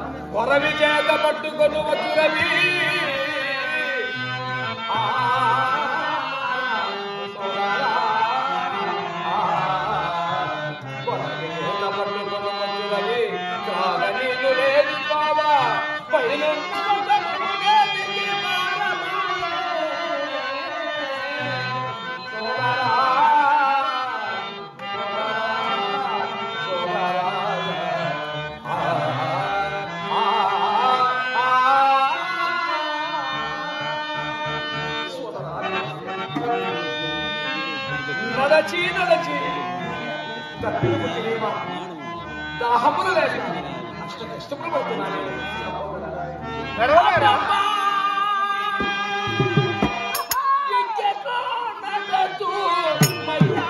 కొరవి చేత పట్టుకొని వచ్చురవి ఆ, సోదరా, ఆ, కొరవి చేత పట్టుకొని వచ్చురవి త్రాగ నీళ్ళు లేదు బాబా పైనుండి ఒకరు లేదికి మారమాయే. సోదరా, సోదరా, సోదరా, ఆ, ఆ, ఆ, సోదరా. నడచి నడచి తప్పిన పుట్టినేమా దాహములు లేక అష్ట కష్టములు పడుతున్నాను నడవలేరా? ఇంకెక్కో నడచు మయ్యా.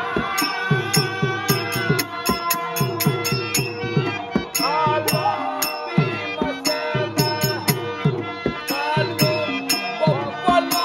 ఆలో భీమసేన, కాళ్ళు గొప్పలు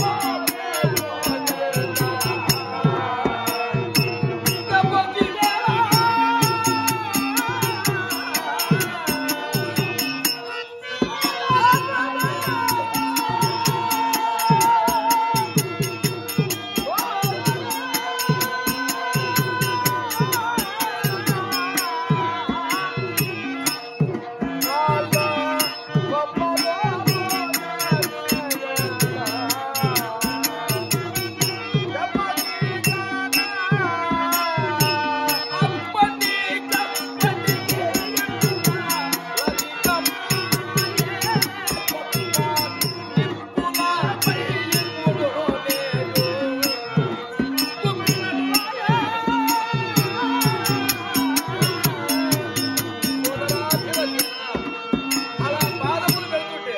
అలా పాదములు పెడుతుంటే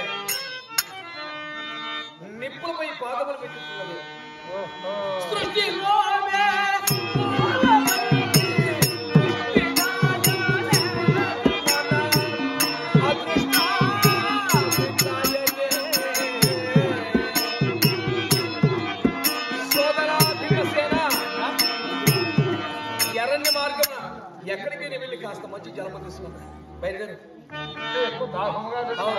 నిప్పులపై పాదములు పెట్టుతున్నది సృష్టిలోనే ఎర్రని మార్గం ఎక్కడికి నేను వెళ్ళి కాస్త మంచి జలమ తీసుకున్నా బయలుదేరు ఎక్కువ దాహంగా ఉంది. అవును.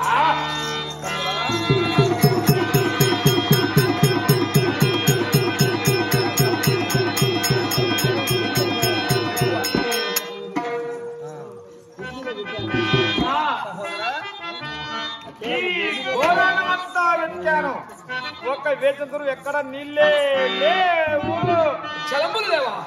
ఈ ఘోరానమంతా వెతికాను ఒక్క వేచంతురు ఎక్కడ నీళ్ళే లేవు జలములు లేవా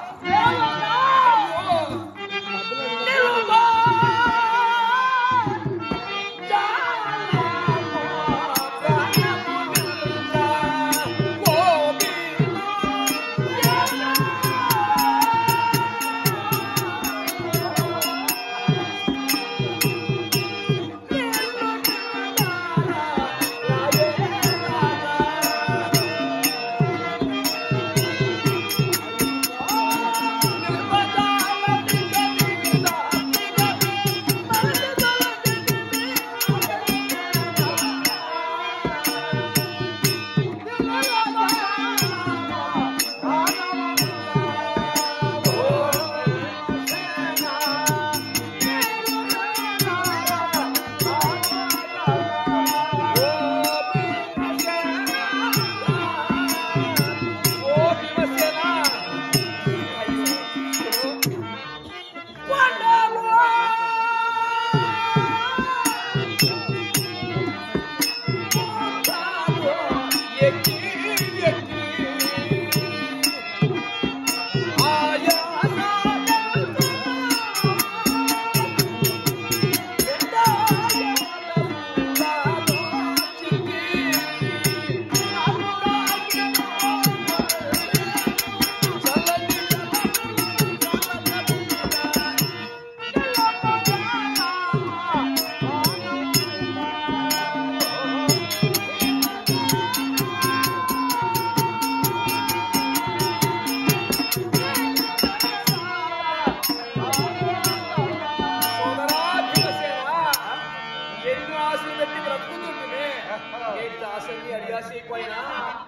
ఎన్నో ఆశలు పెట్టి బ్రతుకుతుంటుంది ఏంటి ఆశల్ని అడిగాసిపోయినా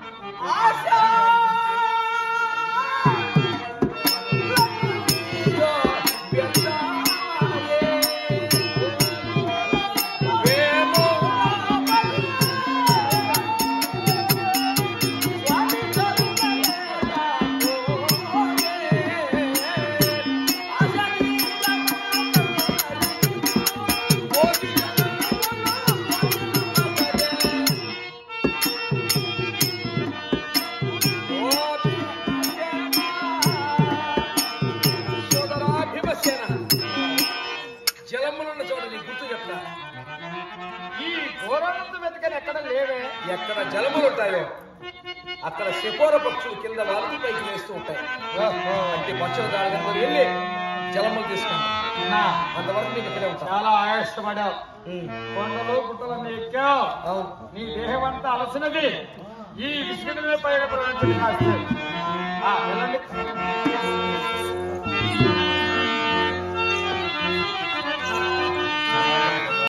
ఆశ వ్యర్థాయే. జలములున్న చోట నీకు గుర్తు చెప్తా ఈ ఘోరానంద వెతకని ఎక్కడ లేవే ఎక్కడ జలములు ఉంటాయో అక్కడ శిఖోర పక్షులు కింద వాళ్ళు పైకి వేస్తూ ఉంటాయి అంటే పక్షుల దాని దగ్గర వెళ్ళి జలములు తీసుకుంటాం నా అంతవరకు నీకు ఇక్కడే ఉంటాం చాలా ఆయాసపడావు కొండలు గుట్టలన్నీ ఎక్కావు అవును నీ దేహం అంతా అలసినది ఈ విసుగునే పైగా ప్రవేశించి ఆ వెళ్ళండి